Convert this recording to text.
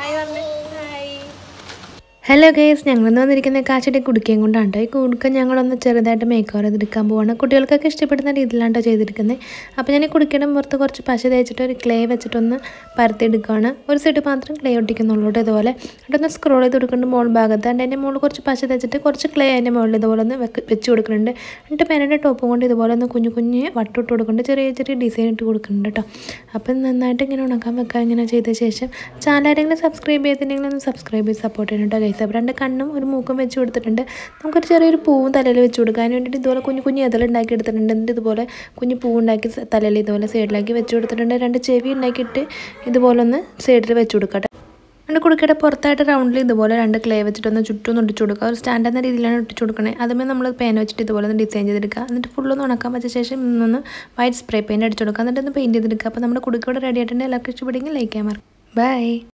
hi പറഞ്ഞേ hi hello guys ഞങ്ങളിന്ന് വന്നിരിക്കുന്ന കാച്ചിയുടെ കുടുക്കയും കൊണ്ടാണ് ഈ കുടുക്ക ഞങ്ങളൊന്ന് ചെറുതായിട്ട് മേക്ക് ഓവർ ചെയ്തെടുക്കാൻ പോവാണ് കുട്ടികൾക്കൊക്കെ ഇഷ്ടപ്പെടുന്ന രീതിയിലാണ് ചെയ്തിരിക്കുന്നത് അപ്പോൾ ഞാൻ ഈ കുടിക്കയുടെ പുറത്ത് കുറച്ച് പശ തേച്ചിട്ട് ഒരു ക്ലേ വെച്ചിട്ടൊന്ന് പരത്തിയെടുക്കുകയാണ് ഒരു സൈഡ് മാത്രം ക്ലേ ഒട്ടിക്കുന്നുള്ളൂ കേട്ടോ ഇതുപോലെ എന്നിട്ടൊന്ന് സ്ക്രോൾ ചെയ്ത് കൊടുക്കുന്നുണ്ട് മോൾ ഭാഗത്ത് അതിൻ്റെ അതിൻ്റെ മുകളിൽ കുറച്ച് പശ തേച്ചിട്ട് കുറച്ച് ക്ലേ അതിൻ്റെ മുകളിൽ ഇതുപോലെ ഒന്ന് വെക്ക് വെച്ച് കൊടുക്കുന്നുണ്ട് എന്നിട്ട് പേനയുടെ ടോപ്പും കൊണ്ട് ഇതുപോലെ ഒന്ന് കുഞ്ഞു കുഞ്ഞ് വട്ടിട്ട് കൊടുക്കുന്നുണ്ട് ചെറിയ ചെറിയ ഡിസൈൻ ഇട്ട് കൊടുക്കുന്നുണ്ട് കേട്ടോ അപ്പം നന്നായിട്ട് ഇങ്ങനെ ഉണക്കാൻ വെക്കാൻ ഇങ്ങനെ ചെയ്ത ശേഷം ചാനൽ ആരെങ്കിലും സബ്സ്ക്രൈബ് ചെയ്തിട്ടുണ്ടെങ്കിൽ ഒന്ന് സബ്സ്ക്രൈബ് ചെയ്ത് സപ്പോർട്ട് ചെയ്യണം കേട്ടോ ഗൈസ് അപ്പോൾ രണ്ട് കണ്ണും ഒരു മൂക്കും വെച്ച് കൊടുത്തിട്ടുണ്ട് നമുക്കൊരു ചെറിയൊരു പൂവും തലയിൽ വെച്ച് കൊടുക്കാൻ വേണ്ടിയിട്ട് ഇതുപോലെ കുഞ്ഞു കുഞ്ഞു ഇതൾ ഉണ്ടാക്കി എടുത്തിട്ടുണ്ട് എന്നിട്ട് ഇതുപോലെ കുഞ്ഞു പൂ ഉണ്ടാക്കി സ- തലയിൽ ഇതുപോലെ സൈഡിലാക്കി വെച്ച് കൊടുത്തിട്ടുണ്ട് രണ്ട് ചെവി ഉണ്ടാക്കിയിട്ട് ഇതുപോലെ ഒന്ന് സൈഡിൽ വെച്ച് കൊടുക്കട്ടെ രണ്ട് കുടുക്കയുടെ പുറത്തായിട്ട് റൗണ്ടിൽ ഇതുപോലെ രണ്ട് ക്ലേ വെച്ചിട്ടൊന്ന് ചുറ്റും ഒട്ടിച്ചു കൊടുക്കുക ഒരു സ്റ്റാൻഡ് എന്ന രീതിയിലാണ് ഒട്ടിച്ചു കൊടുക്കണേ അതുമേ നമ്മൾ പേന വെച്ചിട്ട് ഇതുപോലെ ഒന്ന് ഡിസൈൻ ചെയ്തെടുക്കുക എന്നിട്ട് ഫുള്ളൊന്ന് ഉണക്കാൻ വെച്ച ശേഷം ഇന്നൊന്ന് വൈറ്റ് സ്പ്രേ പെയിൻറ്റ് അടിച്ചു കൊടുക്കുക എന്നിട്ട് ഒന്ന് പെയിൻറ്റ് ചെയ്തെടുക്കുക അപ്പോൾ നമ്മുടെ കുടുക്കയുടെ റെഡി ആയിട്ടുണ്ട് എല്ലാവർക്കും ഇഷ്ടപ്പെടുമെങ്കിൽ ലൈക്ക് ചെയ്യാൻ മറക്കും ബൈ